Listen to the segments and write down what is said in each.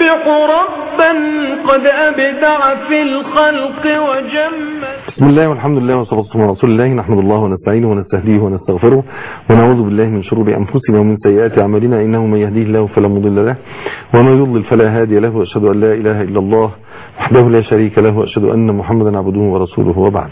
يصبح ربا قد أبدع في الخلق وجمل بسم الله والحمد لله والصلاة والسلام على رسول الله نحمد الله ونستعينه ونستهديه ونستغفره ونعوذ بالله من شرور أنفسنا ومن سيئات أعمالنا إنه من يهديه الله فلا مضل له ومن يضلل فلا هادي له وأشهد أن لا إله إلا الله وحده لا شريك له وأشهد أن محمدا عبده ورسوله وبعد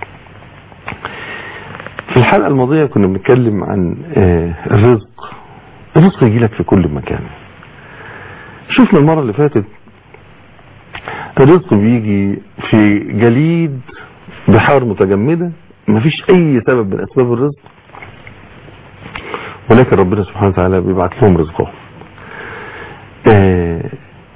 في الحلقة الماضية كنا بنتكلم عن آه، الرزق الرزق يجي لك في كل مكان شفنا المرة اللي فاتت الرزق بيجي في جليد بحار متجمدة مفيش اي سبب من اسباب الرزق ولكن ربنا سبحانه وتعالى بيبعت لهم رزقهم آه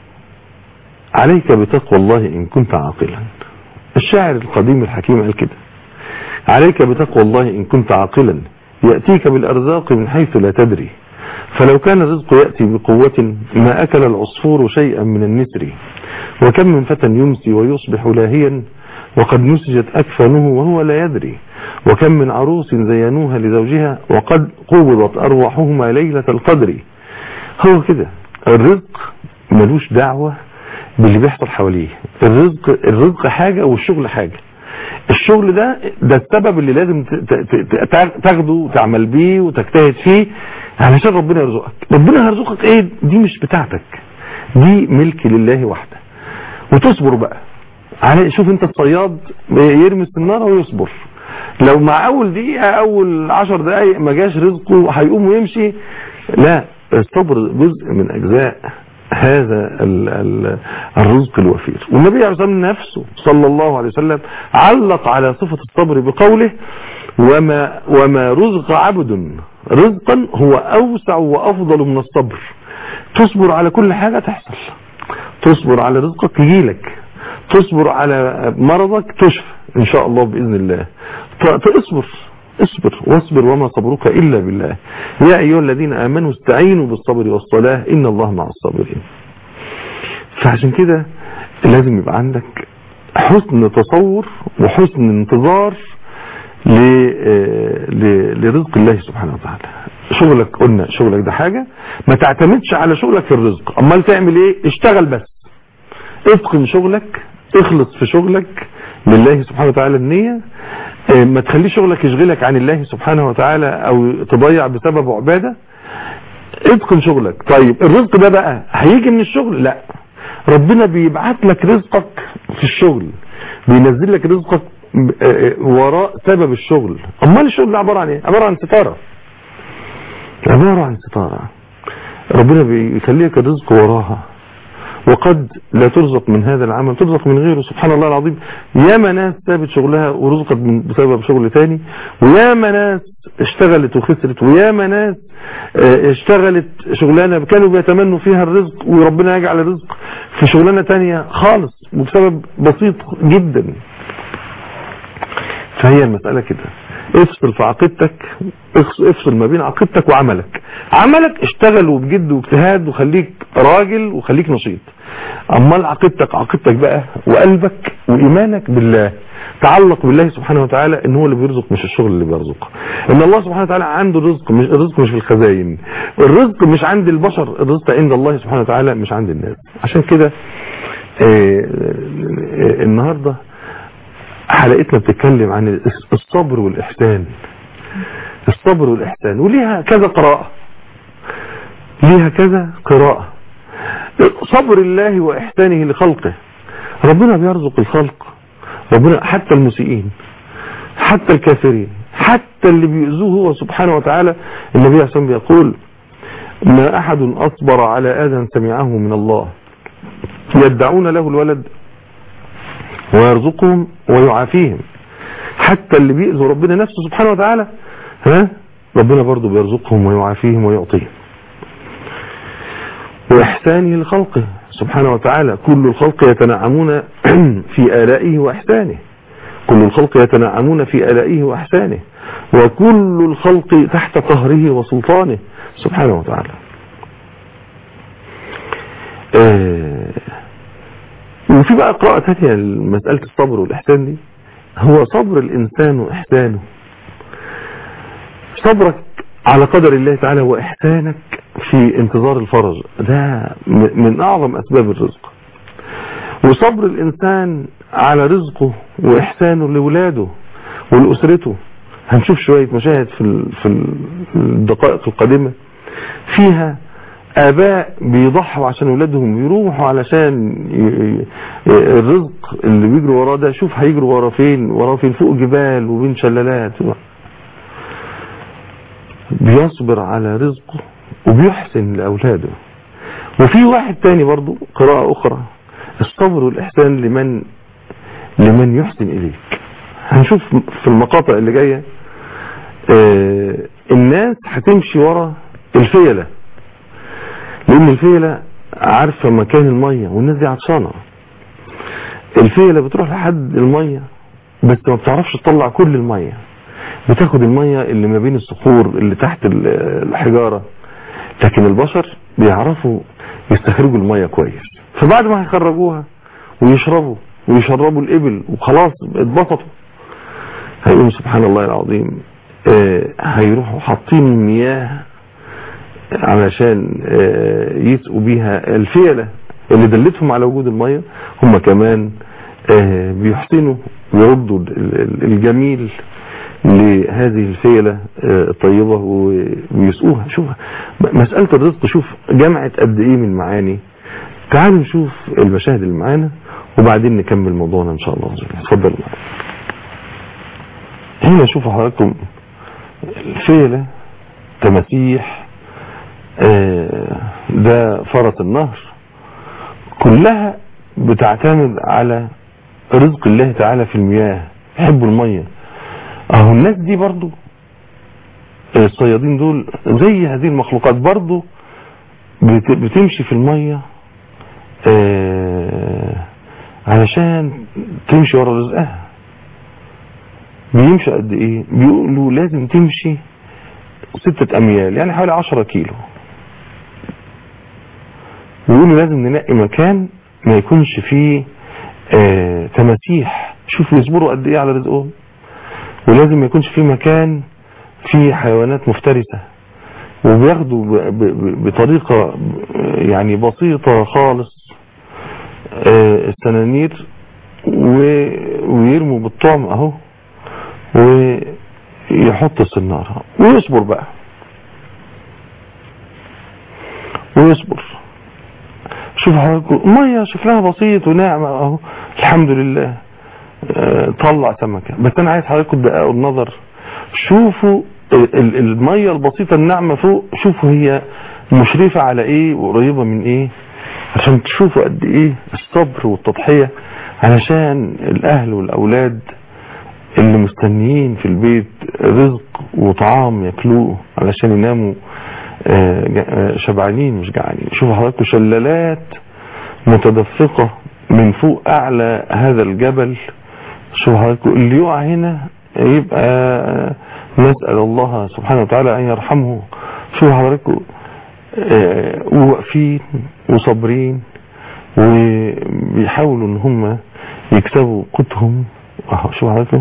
عليك بتقوى الله ان كنت عاقلا الشاعر القديم الحكيم قال كده عليك بتقوى الله ان كنت عاقلا يأتيك بالارزاق من حيث لا تدري فلو كان الرزق يأتي بقوة ما أكل العصفور شيئا من النسر وكم من فتى يمسي ويصبح لاهيا وقد نسجت أكفانه وهو لا يدري وكم من عروس زينوها لزوجها وقد قوضت أرواحهما ليلة القدر هو كده الرزق ملوش دعوة باللي بيحصل حواليه الرزق الرزق حاجة والشغل حاجة الشغل ده ده السبب اللي لازم ت- ت- ت- تاخده وتعمل بيه وتجتهد فيه علشان ربنا يرزقك ربنا هيرزقك ايه دي مش بتاعتك دي ملك لله وحده وتصبر بقى على شوف انت الصياد يرمي السناره ويصبر لو مع اول دقيقه اول عشر دقائق ما جاش رزقه هيقوم ويمشي لا الصبر جزء من اجزاء هذا ال ال الرزق الوفير والنبي عليه الصلاه والسلام نفسه صلى الله عليه وسلم علق على صفه الصبر بقوله وما وما رزق عبد رزقا هو اوسع وافضل من الصبر تصبر على كل حاجه تحصل تصبر على رزقك يجيلك تصبر على مرضك تشفى ان شاء الله باذن الله ت- تصبر اصبر واصبر وما صبرك الا بالله يا ايها الذين امنوا استعينوا بالصبر والصلاه ان الله مع الصابرين فعشان كده لازم يبقى عندك حسن تصور وحسن انتظار ل- آه، ل- لرزق الله سبحانه وتعالى شغلك قلنا شغلك ده حاجة ما تعتمدش على شغلك في الرزق امال تعمل ايه اشتغل بس اتقن شغلك اخلص في شغلك لله سبحانه وتعالى النية اه، ما تخليش شغلك يشغلك عن الله سبحانه وتعالى او تضيع بسبب عبادة اتقن شغلك طيب الرزق ده بقى هيجي من الشغل لا ربنا بيبعت لك رزقك في الشغل بينزل لك رزقك ب- اه، وراء سبب الشغل امال الشغل ده عبارة عن ايه عبارة عن ستارة عبارة عن ستارة ربنا بيخليك الرزق وراها وقد لا ترزق من هذا العمل ترزق من غيره سبحان الله العظيم ياما ناس سابت شغلها ورزقت من بسبب شغل تاني وياما ناس اشتغلت وخسرت وياما ناس اه، اشتغلت شغلانه كانوا بيتمنوا فيها الرزق وربنا يجعل الرزق في شغلانه تانية خالص وبسبب بسيط جدا فهي المسألة كده افصل في عقيدتك افصل- افصل ما بين عقيدتك وعملك عملك اشتغل وبجد واجتهاد وخليك راجل وخليك نشيط امال عقيدتك عقيدتك بقى وقلبك وايمانك بالله تعلق بالله سبحانه وتعالى ان هو اللي بيرزق مش الشغل اللي بيرزق ان الله سبحانه وتعالى عنده الرزق مش الرزق مش في الخزاين الرزق مش عند البشر الرزق عند الله سبحانه وتعالى مش عند الناس عشان كده اه، اه، النهارده حلقتنا بتتكلم عن الصبر والإحسان الصبر والإحسان وليها كذا قراءة ليها كذا قراءة صبر الله وإحسانه لخلقه ربنا بيرزق الخلق ربنا حتى المسيئين حتى الكافرين حتى اللي بيؤذوه هو سبحانه وتعالى النبي عليه الصلاة والسلام بيقول ما أحد أصبر على آذى سمعه من الله يدعون له الولد ويرزقهم ويعافيهم حتى اللي بيأذوا ربنا نفسه سبحانه وتعالى ها ربنا برضو بيرزقهم ويعافيهم ويعطيهم وإحسانه لخلقه سبحانه وتعالى كل الخلق يتنعمون في آلائه وإحسانه كل الخلق يتنعمون في آلائه وإحسانه وكل الخلق تحت قهره وسلطانه سبحانه وتعالى آه وفي بقى قراءة تانية لمسألة الصبر والإحسان دي هو صبر الإنسان وإحسانه صبرك على قدر الله تعالى وإحسانك في انتظار الفرج ده م- من اعظم اسباب الرزق وصبر الانسان على رزقه واحسانه لاولاده ولاسرته هنشوف شوية مشاهد في ال- في ال- الدقائق القادمة فيها آباء بيضحوا عشان أولادهم يروحوا علشان ي- ي- الرزق اللي بيجروا وراه ده شوف هيجروا وراه فين وراه فين فوق جبال وبين شلالات بيصبر على رزقه وبيحسن لأولاده وفي واحد تاني برضو قراءة أخرى الصبر والإحسان لمن لمن يحسن إليك هنشوف في المقاطع اللي جاية آه، الناس هتمشي ورا الفيلة لأن الفيلة عارفة مكان المية والناس دي عطشانة الفيلة بتروح لحد المية بس ما بتعرفش تطلع كل المية بتاخد المية اللي ما بين الصخور اللي تحت ال- الحجارة لكن البشر بيعرفوا يستخرجوا المية كويس فبعد ما هيخرجوها ويشربوا ويشربوا الإبل وخلاص اتبسطوا هيقولوا سبحان الله العظيم آه، هيروحوا حاطين المياه علشان آه، يسقوا بيها الفيلة اللي دلتهم على وجود المية هم كمان آه، بيحسنوا ويردوا ال- ال- الجميل لهذه الفيلة آه، الطيبة و- ويسقوها شوف مسألة الرزق شوف جمعت قد ايه من معاني تعالوا نشوف المشاهد اللي معانا وبعدين نكمل موضوعنا ان شاء الله عز وجل اتفضل معانا هنا شوفوا حضراتكم الفيلة تماسيح آه، ده فرط النهر كلها بتعتمد على رزق الله تعالى في المياه يحبوا المية اهو الناس دي برضو الصيادين دول زي هذه المخلوقات برضو بت- بتمشي في المية آه، علشان تمشي ورا رزقها بيمشي قد ايه بيقولوا لازم تمشي ستة اميال يعني حوالي عشرة كيلو بيقولوا لازم ننقي مكان ما يكونش فيه آه تماسيح شوف يصبروا قد ايه على رزقهم ولازم ما يكونش فيه مكان فيه حيوانات مفترسة وبياخدوا ب- ب- بطريقة يعني بسيطة خالص آه، السنانير و- ويرموا بالطعم اهو ويحط السنارة ويصبر بقى ويصبر شوف حضراتكم مية شكلها بسيط وناعمة اهو الحمد لله آه، طلع سمكة بس انا عايز حضراتكم تدققوا النظر شوفوا ال- ال- المية البسيطة الناعمة فوق شوفوا هي مشرفة على ايه وقريبة من ايه عشان تشوفوا قد ايه الصبر والتضحية علشان الاهل والاولاد اللي مستنيين في البيت رزق وطعام ياكلوه علشان يناموا آه، جا- آه، شبعانين مش جعانين شوفوا حضراتكم شلالات متدفقة من فوق اعلى هذا الجبل شوفوا حضراتكم اللي يقع هنا يبقى آه، نسأل الله سبحانه وتعالى ان يرحمه شوفوا حضراتكم آه، واقفين وصابرين وبيحاولوا ان هم يكسبوا قوتهم اهو شوفوا حضراتكم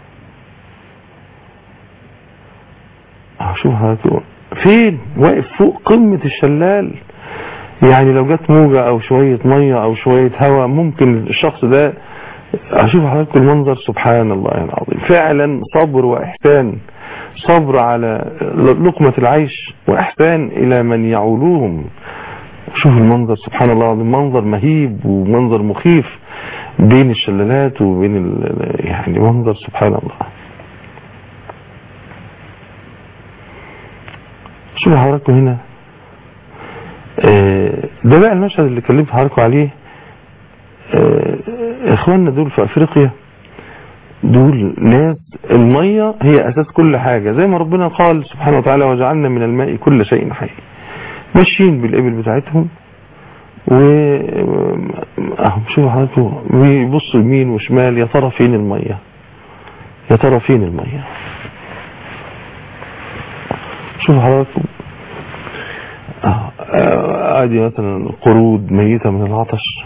اهو شوفوا حضراتكم فين واقف فوق قمة الشلال يعني لو جت موجة او شوية مية او شوية هواء ممكن الشخص ده اشوف حضراتكم المنظر سبحان الله العظيم فعلا صبر واحسان صبر على لقمة العيش واحسان الى من يعولوهم شوف المنظر سبحان الله العظيم منظر مهيب ومنظر مخيف بين الشلالات وبين ال- يعني منظر سبحان الله شوفوا حضراتكم هنا آه، ده بقى المشهد اللي كلمت حضراتكم عليه آه، اخواننا دول في افريقيا دول ناس المية هي اساس كل حاجة زي ما ربنا قال سبحانه وتعالى وجعلنا من الماء كل شيء حي ماشيين بالابل بتاعتهم و اهو شوفوا حضراتكم بيبصوا يمين وشمال يا ترى فين المية يا ترى فين المية شوفوا حضراتكم اه آه، ادي مثلا قرود ميتة من العطش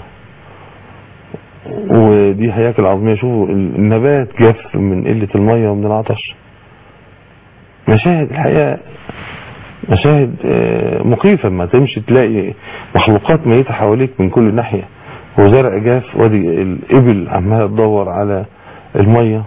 ودي هياكل عظمية شوفوا النبات جف من قلة المية ومن العطش مشاهد الحقيقة مشاهد آه، مخيفة ما تمشي تلاقي مخلوقات ميتة حواليك من كل ناحية وزرع جاف وادي الإبل عمالة تدور على المية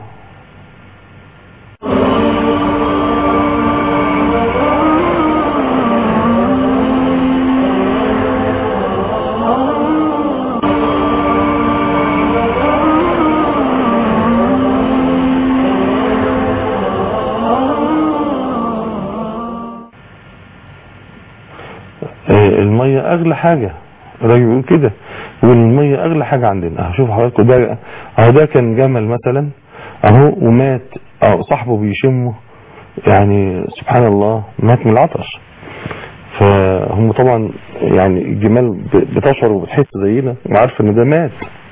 آه، المية أغلى حاجة الراجل بيقول كده يقول المية أغلى حاجة عندنا هشوف حضراتكم ده أهو ده كان جمل مثلا أهو ومات أو صاحبه بيشمه يعني سبحان الله مات من العطش فهم طبعا يعني الجمال ب- بتشعر وبتحس زينا وعارفه ان ده مات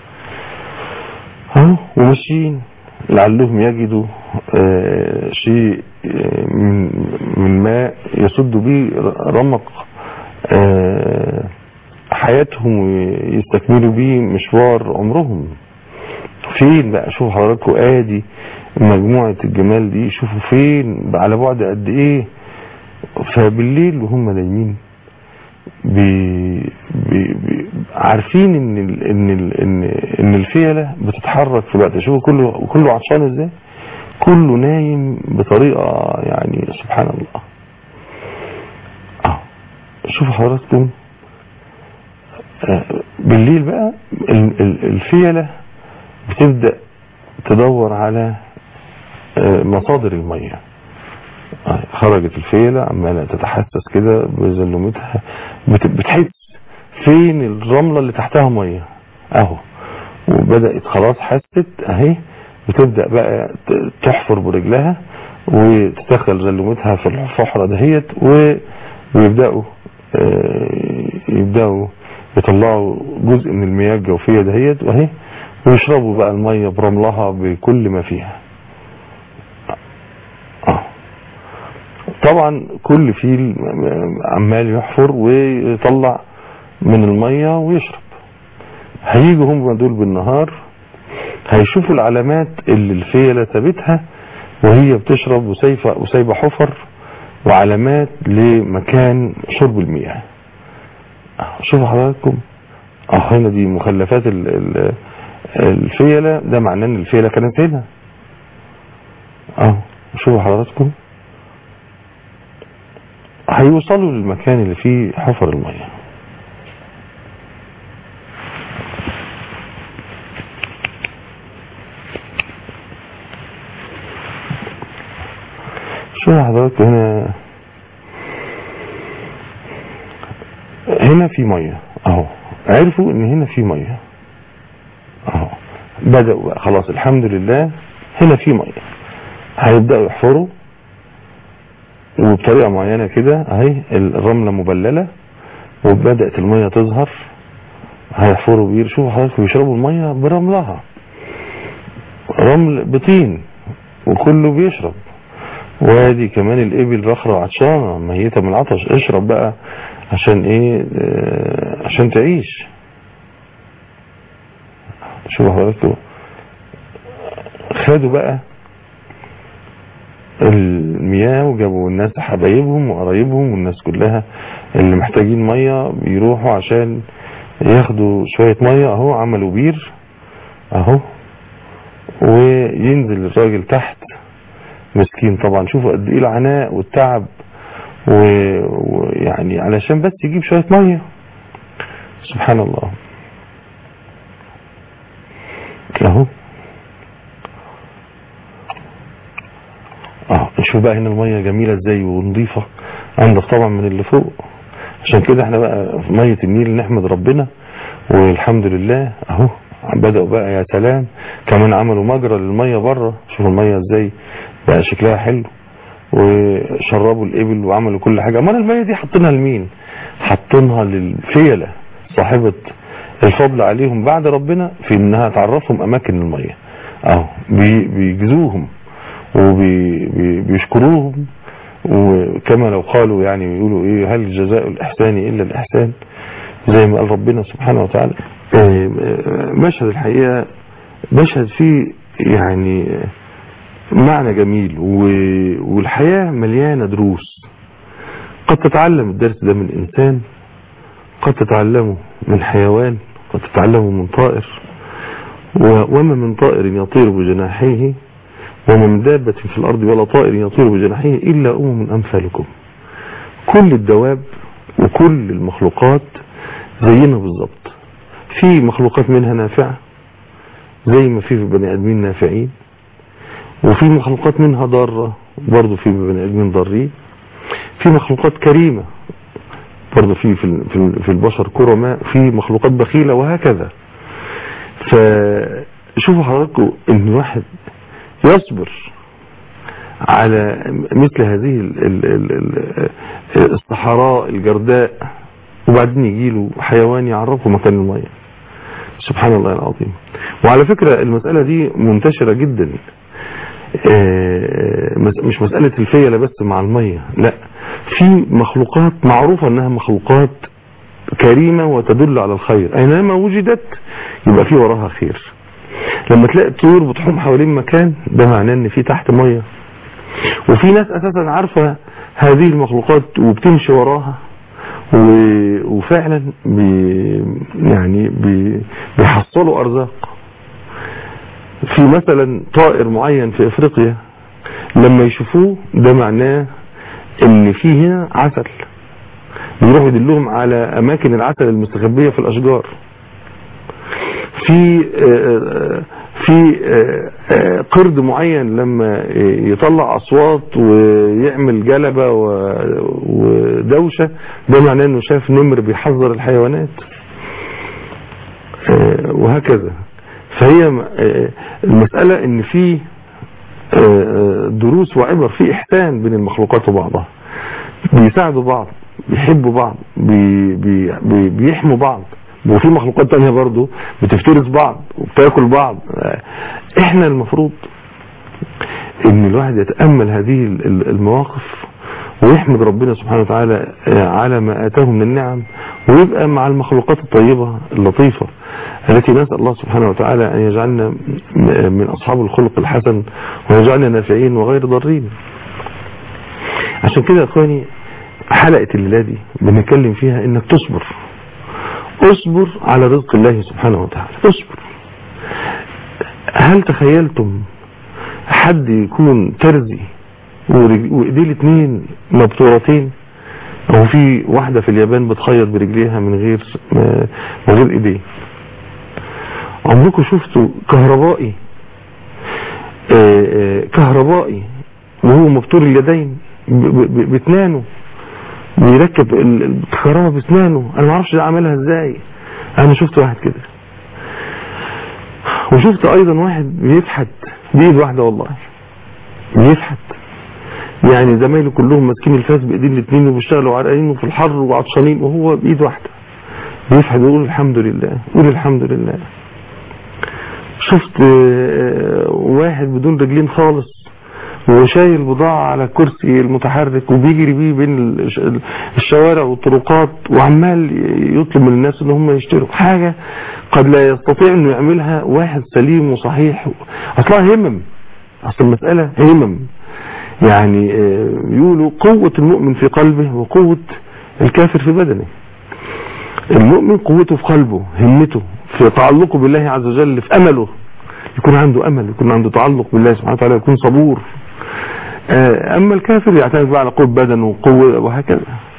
اهو وماشيين لعلهم يجدوا آه، شيء آه، من من ماء يسد به رمق آه، حياتهم ويستكملوا بيه مشوار عمرهم فين بقى شوفوا حضراتكم ادي مجموعة الجمال دي شوفوا فين على بعد قد ايه فبالليل وهم نايمين بي بي بي عارفين ان ال ان ال ان ان الفيله بتتحرك في الوقت شوفوا كله كله عطشان ازاي كله نايم بطريقه يعني سبحان الله اه شوفوا حضراتكم آه، بالليل بقى ال- ال- الفيله بتبدا تدور على آه، مصادر الميه آه، خرجت الفيلة عمالة تتحسس كده بزلومتها بت- بتحس فين الرملة اللي تحتها مية اهو وبدأت خلاص حست اهي بتبدأ بقى ت- تحفر برجلها وتدخل زلومتها في الفحرة دهيت و- ويبدأوا آه، يبدأوا يطلعوا جزء من المياه الجوفية دهيت واهي ويشربوا بقى المية برملها بكل ما فيها آه. طبعا كل فيل عمال يحفر ويطلع من المية ويشرب هيجوا هم دول بالنهار هيشوفوا العلامات اللي الفيلة سابتها وهي بتشرب وسايبة وسايبة حفر وعلامات لمكان شرب المياه شوفوا حضراتكم اه هنا دي مخلفات ال- ال- الفيلة ده معناه ان الفيلة كانت هنا اه شوفوا حضراتكم هيوصلوا للمكان اللي فيه حفر المية شوفوا حضراتكم هنا هنا في مية اهو عرفوا ان هنا في مية اهو بدأوا بقى خلاص الحمد لله هنا في مية هيبدأوا يحفروا وبطريقة معينة كده اهي الرملة مبللة وبدأت المية تظهر هيحفروا بير شوفوا حضرتك بيشربوا المية برملها رمل بطين وكله بيشرب وادي كمان الابل رخرة عطشانة ميتة من العطش اشرب بقى عشان ايه آه، عشان تعيش شوفوا حضرتك خدوا بقى المياه وجابوا الناس حبايبهم وقرايبهم والناس كلها اللي محتاجين مية بيروحوا عشان ياخدوا شوية مية اهو عملوا بير اهو وينزل الراجل تحت مسكين طبعا شوفوا قد ايه العناء والتعب و- ويعني علشان بس يجيب شوية مية سبحان الله اهو اه نشوف بقى هنا المية جميلة ازاي ونظيفة انضف طبعا من اللي فوق عشان كده احنا بقى في مية النيل نحمد ربنا والحمد لله اهو بدأوا بقى يا سلام كمان عملوا مجرى للمية بره شوفوا المية ازاي بقى شكلها حلو وشربوا الابل وعملوا كل حاجة امال المية دي حاطينها لمين حاطينها للفيلة صاحبة الفضل عليهم بعد ربنا في انها تعرفهم اماكن المية اهو بي- بيجزوهم وبيشكروهم وكما لو قالوا يعني يقولوا ايه هل جزاء الاحسان الا الاحسان زي ما قال ربنا سبحانه وتعالى آه، آه، مشهد الحقيقة مشهد فيه يعني معنى جميل و- والحياة مليانة دروس قد تتعلم الدرس ده من إنسان قد تتعلمه من حيوان قد تتعلمه من طائر و- وما من طائر يطير بجناحيه وما من دابة في الأرض ولا طائر يطير بجناحيه إلا أمم أمثالكم كل الدواب وكل المخلوقات زينا بالظبط في مخلوقات منها نافعة زي ما في في بني آدمين نافعين وفي مخلوقات منها ضارة برضه في بني آدمين ضارين في مخلوقات كريمة برضه في في ال- في ال- في البشر كرماء في مخلوقات بخيلة وهكذا فشوفوا حضراتكم ان الواحد يصبر على مثل هذه ال- ال- ال- ال- الصحراء الجرداء وبعدين يجي له حيوان يعرفه مكان المية سبحان الله العظيم وعلى فكرة المسألة دي منتشرة جدا آه، مس- مش مسألة الفيلة بس مع المية لا في مخلوقات معروفة انها مخلوقات كريمة وتدل على الخير اينما وجدت يبقى في وراها خير لما تلاقي الطيور بتحوم حوالين مكان ده معناه ان في تحت مية وفي ناس اساسا عارفة هذه المخلوقات وبتمشي وراها و- وفعلا بي يعني بي بيحصلوا ارزاق في مثلا طائر معين في افريقيا لما يشوفوه ده معناه ان في هنا عسل بيروحوا يدلهم على اماكن العسل المستخبية في الاشجار في آه، في آه، آه، قرد معين لما يطلع اصوات ويعمل جلبة و- ودوشة ده معناه انه شاف نمر بيحذر الحيوانات آه، وهكذا فهي م- آه، المسألة ان في آه، آه، دروس وعبر في احسان بين المخلوقات وبعضها بيساعدوا بعض بيحبوا بعض بي بي بي بيحموا بعض وفي مخلوقات تانية برضو بتفترس بعض وبتاكل بعض آه، احنا المفروض ان الواحد يتأمل هذه ال- ال- المواقف ويحمد ربنا سبحانه وتعالى آه، على ما آتاه من النعم ويبقى مع المخلوقات الطيبة اللطيفة التي نسأل الله سبحانه وتعالى أن يجعلنا م- من أصحاب الخلق الحسن ويجعلنا نافعين وغير ضارين عشان كده يا اخواني حلقة الليلة دي بنتكلم فيها انك تصبر اصبر على رزق الله سبحانه وتعالى اصبر هل تخيلتم حد يكون ترزي ورج- وايديه الاثنين مبتورتين او في واحدة في اليابان بتخيط برجليها من غير من غير ايديه عمركم شفتوا كهربائي آه، آه، كهربائي وهو مبتور اليدين ب- ب- باسنانه بيركب ال- الكهرباء باسنانه انا ما اعرفش ده عملها ازاي انا شفت واحد كده وشفت ايضا واحد بيفحت بايد واحده والله بيفحت يعني زمايله كلهم ماسكين الفاس بايدين الاثنين وبيشتغلوا عرقانين في الحر وعطشانين وهو بايد واحده بيفحت ويقول الحمد لله قول الحمد لله شفت آه، واحد بدون رجلين خالص وشايل بضاعة على الكرسي المتحرك وبيجري بيه بين الش- الشوارع والطرقات وعمال يطلب من الناس ان هم يشتروا حاجة قد لا يستطيع انه يعملها واحد سليم وصحيح اصلها همم اصل المسألة همم يعني آه، يقولوا قوة المؤمن في قلبه وقوة الكافر في بدنه المؤمن قوته في قلبه همته في تعلقه بالله عز وجل في امله يكون عنده امل يكون عنده تعلق بالله سبحانه وتعالى يكون صبور آه، اما الكافر يعتمد بقى على قوة بدن وقوة وهكذا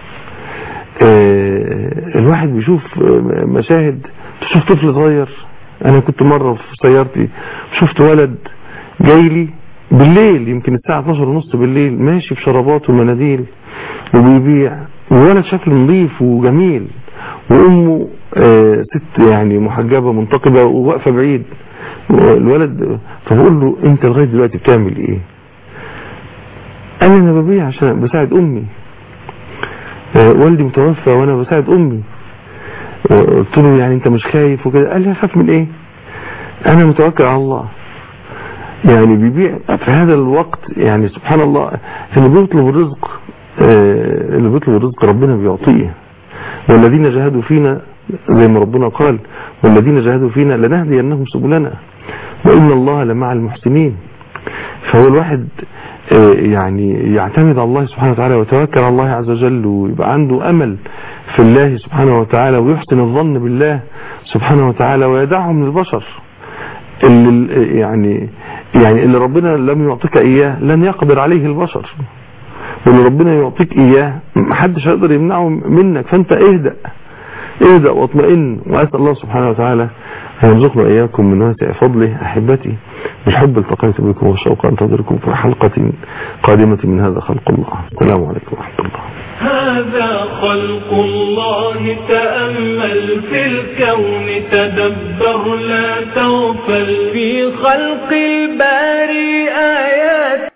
آه، الواحد بيشوف آه، مشاهد تشوف طفل صغير انا كنت مرة في سيارتي شفت ولد جاي لي بالليل يمكن الساعة 12 ونص بالليل ماشي بشرابات ومناديل وبيبيع وولد شكله نظيف وجميل وامه آه، ست يعني محجبة منتقبة وواقفة بعيد الولد فبقول له انت لغاية دلوقتي بتعمل ايه قال لي انا ببيع عشان بساعد امي آه، والدي متوفى وانا بساعد امي آه، قلت له يعني انت مش خايف وكده قال لي اخاف من ايه انا متوكل على الله يعني بيبيع في هذا الوقت يعني سبحان الله اللي بيطلب الرزق آه، اللي بيطلب الرزق ربنا بيعطيه والذين جاهدوا فينا زي ما ربنا قال والذين جاهدوا فينا لنهدينهم سبلنا وإن الله لمع المحسنين فهو الواحد آه، يعني يعتمد على الله سبحانه وتعالى ويتوكل على الله عز وجل ويبقى عنده أمل في الله سبحانه وتعالى ويحسن الظن بالله سبحانه وتعالى ويدعه من البشر اللي يعني يعني اللي ربنا لم يعطيك إياه لن يقدر عليه البشر واللي ربنا يعطيك إياه محدش هيقدر يمنعه منك فأنت اهدأ اهدأ واطمئن وأسأل الله سبحانه وتعالى أن يرزقنا إياكم من واسع فضله أحبتي بالحب التقيت بكم والشوق أنتظركم في حلقة قادمة من هذا خلق الله السلام عليكم ورحمة الله هذا خلق الله تأمل في الكون تدبر لا تغفل في خلق الباري آيات